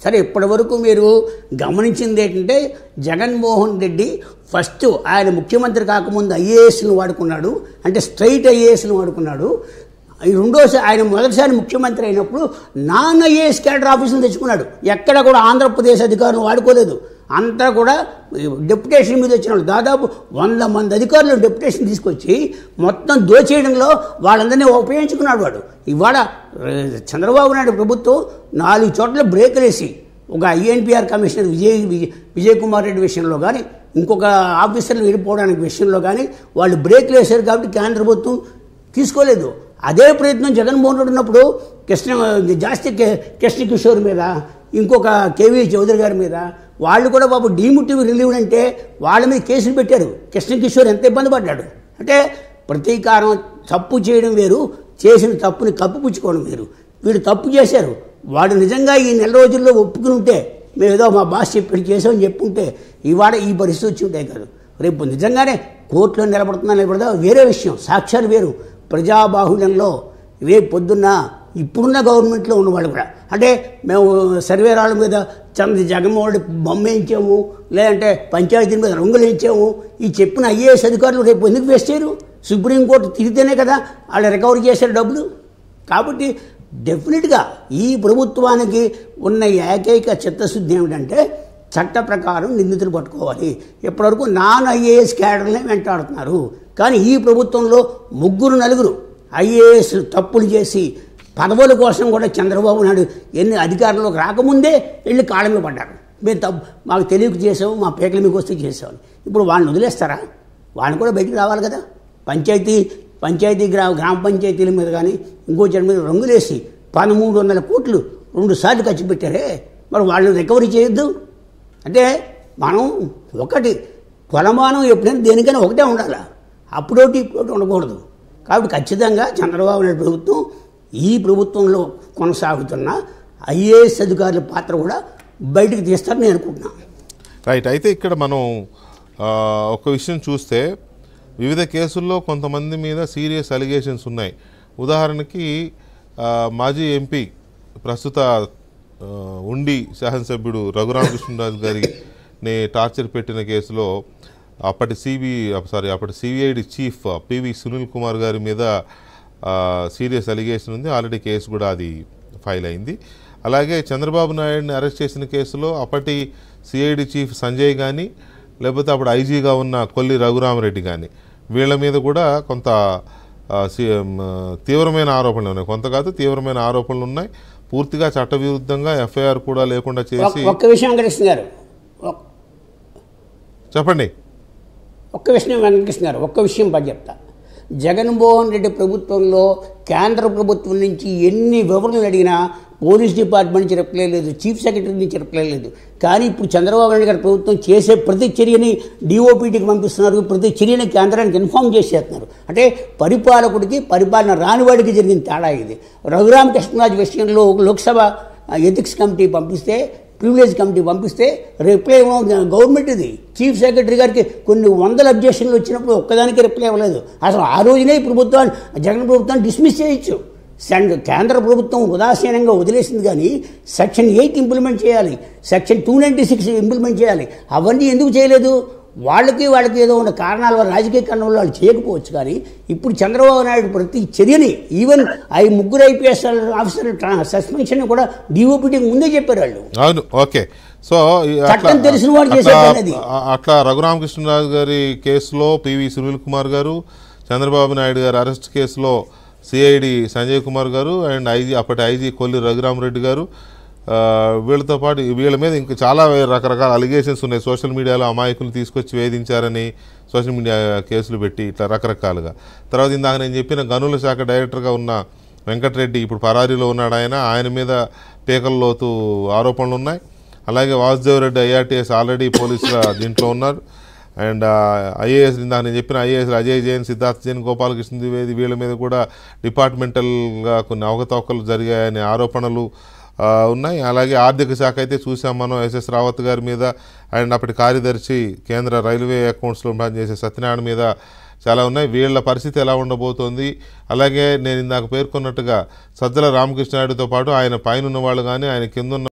సరే ఇప్పటి వరకు మీరు గమనించింది ఏంటంటే జగన్మోహన్ రెడ్డి ఫస్ట్ ఆయన ముఖ్యమంత్రి కాకముందు ఐఏఎస్ను వాడుకున్నాడు అంటే స్ట్రైట్ ఐఏఎస్ను వాడుకున్నాడు ఈ రెండోసారి ఆయన మొదటిసారి ముఖ్యమంత్రి అయినప్పుడు నాన్ ఐఏఎస్ క్యాడర్ ఆఫీసులు తెచ్చుకున్నాడు ఎక్కడ కూడా ఆంధ్రప్రదేశ్ అధికారులు వాడుకోలేదు అంతా కూడా డెప్యుటేషన్ మీద వచ్చిన వాళ్ళు దాదాపు వంద మంది అధికారులు డెప్యుటేషన్ తీసుకొచ్చి మొత్తం దోచేయడంలో వాళ్ళందరినీ ఉపయోగించుకున్నాడు వాడు ఇవాళ ఆ, చంద్రబాబు నాయుడు ప్రభుత్వం నాలుగు చోట్ల బ్రేక్ వేసి ఒక ఐఎన్పిఆర్ కమిషనర్ విజయ్ విజయ్ విజయ్ కుమార్ రెడ్డి విషయంలో కానీ ఇంకొక ఆఫీసర్లు వెళ్ళిపోవడానికి విషయంలో కానీ వాళ్ళు బ్రేక్లు వేశారు కాబట్టి కేంద్ర ప్రభుత్వం తీసుకోలేదు అదే ప్రయత్నం జగన్మోహన్ రెడ్డి ఉన్నప్పుడు కృష్ణ జాస్తి కే- కృష్ణ కిషోర్ మీద ఇంకొక కేవీ చౌదరి గారి మీద వాళ్ళు కూడా బాబు డీముటివ్ రిలీవ్ అంటే వాళ్ళ మీద కేసులు పెట్టారు కృష్ణ కిషోర్ ఎంత ఇబ్బంది పడ్డాడు అంటే ప్రతీకారం తప్పు చేయడం వేరు చేసిన తప్పుని కప్పుపుచ్చుకోవడం వేరు వీడు తప్పు చేశారు వాడు నిజంగా ఈ నెల రోజుల్లో ఒప్పుకుని ఉంటే మేము ఏదో మా బాస్ చెప్పి చేసామని చెప్పుంటే ఇవాడ ఈ పరిస్థితి వచ్చి ఉంటాయి కాదు రేపు నిజంగానే కోర్టులో నిలబడుతున్నా నిలబడదా వేరే విషయం సాక్ష్యాలు వేరు ప్రజాబాహుళ్యంలో రేపు పొద్దున్న ఇప్పుడున్న గవర్నమెంట్లో ఉన్నవాళ్ళు కూడా అంటే మేము సర్వేరాళ్ళ మీద చంద్ర జగన్మోహన్ రెడ్డి బొమ్మ వేయించాము లేదంటే పంచాయతీ మీద రంగులు వేయించాము ఈ చెప్పిన ఐఏఎస్ అధికారులు రేపు ఎందుకు వేస్ట్ చేయరు సుప్రీంకోర్టు తిరిగితేనే కదా వాళ్ళు రికవరీ చేశారు డబ్బులు కాబట్టి డెఫినెట్గా ఈ ప్రభుత్వానికి ఉన్న ఏకైక చిత్తశుద్ధి ఏమిటంటే చట్ట ప్రకారం నిందితులు పట్టుకోవాలి ఇప్పటివరకు నాన్ ఐఏఎస్ క్యాడర్లే వెంటాడుతున్నారు కానీ ఈ ప్రభుత్వంలో ముగ్గురు నలుగురు ఐఏఎస్ తప్పులు చేసి పదవుల కోసం కూడా చంద్రబాబు నాయుడు ఎన్ని అధికారంలోకి రాకముందే వెళ్ళి కాళ్ళ మీద పడ్డారు మేము తప్పు మాకు తెలియక చేసాము మా పేకల మీకు వస్తే చేసామని ఇప్పుడు వాళ్ళని వదిలేస్తారా వాళ్ళని కూడా బయటికి రావాలి కదా పంచాయతీ పంచాయతీ గ్రా గ్రామ పంచాయతీల మీద కానీ ఇంకో చెడు మీద రంగులేసి పదమూడు వందల కోట్లు రెండు సార్లు ఖర్చు పెట్టారే మరి వాళ్ళని రికవరీ చేయొద్దు అంటే మనం ఒకటి కొలమానం ఎప్పుడైనా దేనికైనా ఒకటే ఉండాలి అప్పుడోటి ఇప్పుడోటి ఉండకూడదు కాబట్టి ఖచ్చితంగా చంద్రబాబు నాయుడు ప్రభుత్వం ఈ ప్రభుత్వంలో కొనసాగుతున్న ఐఏఎస్ అధికారుల పాత్ర కూడా బయటకు తీస్తారని నేను అనుకుంటున్నాను రైట్ అయితే ఇక్కడ మనం ఆ, ఒక విషయం చూస్తే వివిధ కేసుల్లో కొంతమంది మీద సీరియస్ అలిగేషన్స్ ఉన్నాయి ఉదాహరణకి ఆ, మాజీ ఎంపీ ప్రస్తుత ఆ, ఉండి శాసనసభ్యుడు రఘురామకృష్ణరాజు గారిని టార్చర్ పెట్టిన కేసులో అప్పటి సిబి సారీ అప్పటి CBID chief PV Sunil Kumar గారి మీద సీరియస్ అలిగేషన్ ఉంది ఆల్రెడీ కేసు కూడా అది ఫైల్ అయింది అలాగే చంద్రబాబు నాయుడిని అరెస్ట్ చేసిన కేసులో అప్పటి సిఐడి చీఫ్ సంజయ్ కానీ లేకపోతే అప్పుడు ఐజీగా ఉన్న కొల్లి రఘురామరెడ్డి కానీ వీళ్ళ మీద కూడా కొంత ఆ, సి- మ్, తీవ్రమైన ఆరోపణలు ఉన్నాయి కొంత కాదు తీవ్రమైన ఆరోపణలు ఉన్నాయి పూర్తిగా చట్టవిరుద్ధంగా ఎఫ్ఐఆర్ కూడా లేకుండా చేసి ఒక్- ఒక్క విషయం వెంకటకృష్ణ గారు ఒక్- చెప్పండి ఒక్క విషయం వెంకటకృష్ణ గారు ఒక్క విషయం బాగా చెప్తా జగన్మోహన్ రెడ్డి ప్రభుత్వంలో కేంద్ర ప్రభుత్వం నుంచి ఎన్ని వివరణలు అడిగినా పోలీస్ డిపార్ట్మెంట్ నుంచి రిప్లై లేదు చీఫ్ సెక్రటరీ నుంచి రిప్లై లేదు కానీ ఇప్పుడు చంద్రబాబు నాయుడు గారి ప్రభుత్వం చేసే ప్రతి చర్యని డిఓపిటికి పంపిస్తున్నారు ప్రతి చర్యని కేంద్రానికి ఇన్ఫామ్ చేసేస్తున్నారు అంటే పరిపాలకుడికి పరిపాలన రానివాడికి జరిగిన తేడా ఇది రఘురామకృష్ణరాజు విషయంలో లోక్సభ ఎథిక్స్ కమిటీ పంపిస్తే ప్రివిలేజ్ కమిటీ పంపిస్తే రిప్లై ఇవ్వడం గవర్నమెంట్ ఇది చీఫ్ సెక్రటరీ గారికి కొన్ని వందల అబ్జెక్షన్లు వచ్చినప్పుడు ఒక్కదానికి రిప్లై ఇవ్వలేదు అసలు ఆ రోజునే ఈ ప్రభుత్వాన్ని జగన్ ప్రభుత్వాన్ని డిస్మిస్ చేయొచ్చు సెంట్- కేంద్ర ప్రభుత్వం ఉదాసీనంగా వదిలేసింది కానీ సెక్షన్ ఎయిట్ ఇంప్లిమెంట్ చేయాలి section two ninety six implement చేయాలి అవన్నీ ఎందుకు చేయలేదు వాళ్ళకి వాళ్ళకి ఏదో ఉన్న కారణాల వల్ల రాజకీయ కారణాల వల్ల వాళ్ళు చేయకపోవచ్చు కానీ ఇప్పుడు చంద్రబాబు నాయుడు ప్రతి చర్యని ఈవెన్ ఆ ముగ్గురు ఐపీఎస్ ఆఫీసర్ సస్పెన్షన్ కూడా డిఓపిటీకి ముందే చెప్పారు వాళ్ళు అవును ఓకే సో ఈ చట్టం తెలిసిన వాడు చేసే అట్లా- పని అది. ఆ- అట్లా రఘురామకృష్ణరాజు గారి కేసులో పివి సునీల్ కుమార్ గారు చంద్రబాబు నాయుడు గారి అరెస్ట్ కేసులో సిఐడి సంజయ్ కుమార్ గారు అండ్ ఐజీ అప్పటి ఐజీ కొల్లి రఘురామరెడ్డి గారు ఆ, వీళ్ళతో పాటు వీళ్ళ మీద ఇంకా చాలా రకరకాల అలిగేషన్స్ ఉన్నాయి సోషల్ మీడియాలో అమాయకులు తీసుకొచ్చి వేధించారని సోషల్ మీడియా కేసులు పెట్టి ఇట్లా రకరకాలుగా తర్వాత ఇందాక నేను చెప్పిన గనుల శాఖ డైరెక్టర్గా ఉన్న వెంకటరెడ్డి ఇప్పుడు పరారీలో ఉన్నాడు ఆయన ఆయన మీద పీకల లోతు ఆరోపణలు ఉన్నాయి అలాగే వాసుదేవ్ రెడ్డి ఐఆర్టీఎస్ ఆల్రెడీ పోలీసుల దీంట్లో ఉన్నారు అండ్ ఐఏఎస్ ఇందాక నేను చెప్పిన ఐఏఎస్ అజయ్ జైన్ సిద్ధార్థ్ జైన్ గోపాలకృష్ణ ద్వివేది వీళ్ళ మీద కూడా డిపార్ట్మెంటల్గా కొన్ని అవకతవకలు జరిగాయనే ఆరోపణలు ఆ, ఉన్నాయి అలాగే ఆర్థిక శాఖ అయితే చూసాం మనం ఎస్ఎస్ రావత్ గారి మీద అండ్ అప్పటి కార్యదర్శి కేంద్ర రైల్వే అకౌంట్స్లో పనిచేసే సత్యనారాయణ మీద చాలా ఉన్నాయి వీళ్ళ పరిస్థితి ఎలా ఉండబోతోంది అలాగే నేను ఇందాక పేర్కొన్నట్టుగా సజ్జల రామకృష్ణాయుడితో పాటు ఆయన పైన ఉన్న వాళ్ళు కానీ ఆయన కింద ఉన్న